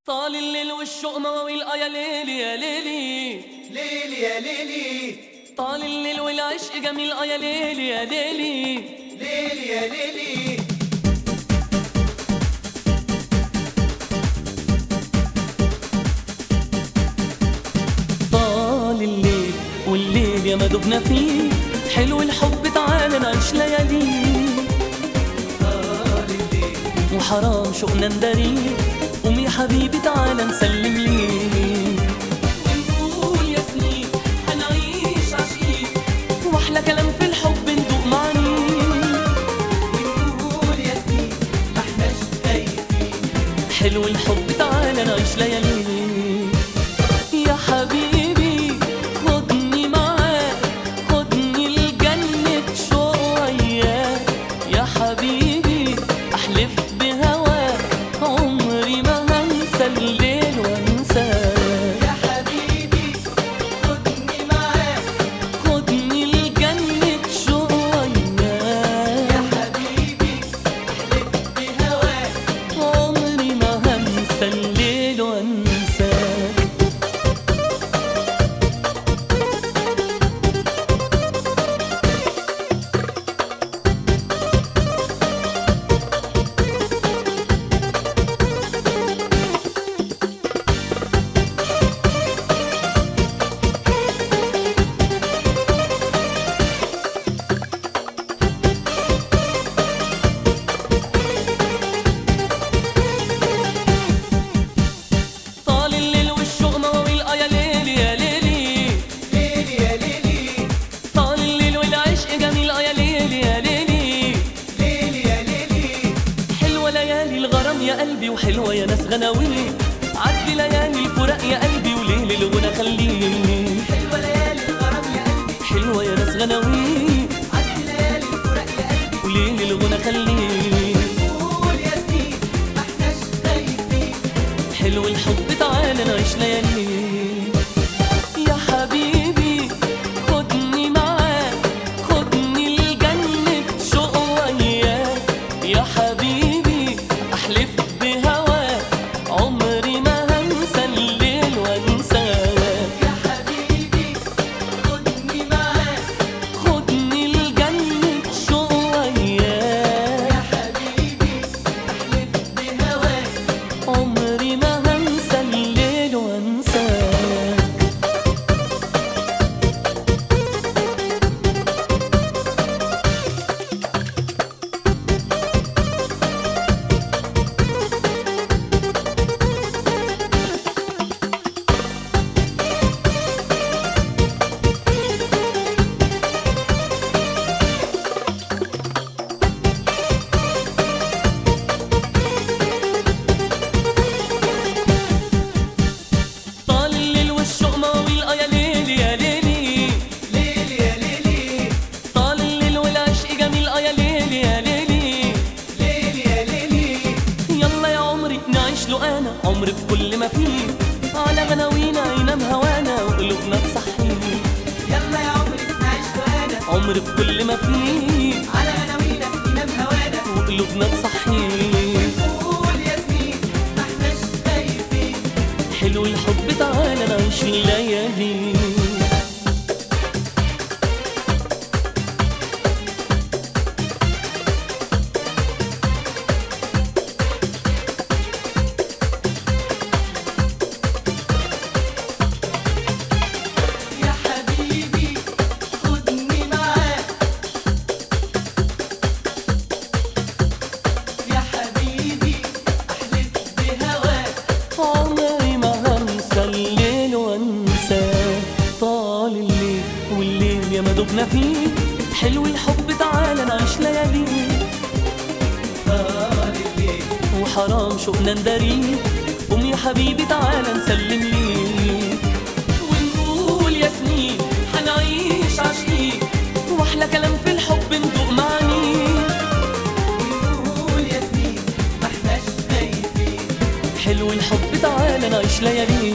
طال الليل والشوق مواويل آه يا ليلي يا ليلي ليلي يا ليلي طال الليل والعشق جميل آه يا ليلي يا ليلي ليلي يا ليلي طال الليل والليل يا ما دبنا فيه حلو الحب تعالى نعيش لياليه طال الليل وحرام شوقنا نداريه قوم يا حبيبي تعالى نسلم ليه ونقول يا سنين هنعيش عشقين واحلى كلام في الحب ندوق معنيه ونقول يا سنين ما احناش خايفين حلو الحب تعالى نعيش لياليه يا حبيبي خدني معاك خدني لجنة شوق وياك يا حبيبي أحلف بهواك عمري ما هنسى الليل وانساك يا حبيبي خدني معاك خدني لجنة شوق وياك يا حبيبي احلف بهواك عمري ما هنسى الليل وانساك طال الليل والشوق مواويل آه يا ليلي يا ليلي ليلي يا ليلي طال الليل والعشق جميل آه يا ليلي يا ليلي ليلي يا ليلي حلوة ليالي الغرام يا قلبي وحلوة يا ناس غناوي عدي ليالي الفراق يا قلبي وليل الغنى خليه حلوة ليالي الغرام يا قلبي حلوة يا ناس غناوي عدي ليالي الفراق يا قلبي وليل الغنى خليه ونقول يا سنين ما احناش خايفين حلو الحب تعالى نعيش ليالي يا حبيبي خدني معاك خدني لجنة شوق وياك يا حبيبي أحلف بهواك عمري ما هنسى الليل وانساك يا حبيبي خدني معاك خدني لجنة شوق وياك يا حبيبي احلف بهواك عمري ما هنسى الليل وانساك طال الليل والشوق مواويل اه يا ليلي يا ليلي ليلي يا ليلي طال الليل والعشق جميل اه يا ليلي يا ليلي ليلي يا ليلي يلا يا عمري نعيش له انا عمري بكل ما فيه على غناوينا ينام هوانا وقلوبنا تصحيه يلا يا عمري نعيش وانا عمري بكل ما فيه على عناوينا ينام هوانا وقلوبنا تصحيه قول يا سنين ما احناش خايفين حلو الحب تعالى نعيش الليالي يا حبيبي خدني معاك يا حبيبي احلف بهواك عمري ما هنسى الليل وانساه طال الليل والليل يا ما دبنا فيه حلو الحب تعالى نعيش لياليه طال الليل وحرام شوقنا نداريه قوم يا حبيبي تعالى نسلم ليه ونقول يا سنين هنعيش عشقين واحلى كلام في الحب ندوق معنيه قول يا سنين ما احناش خايفين حلو الحب تعالى نعيش لياليه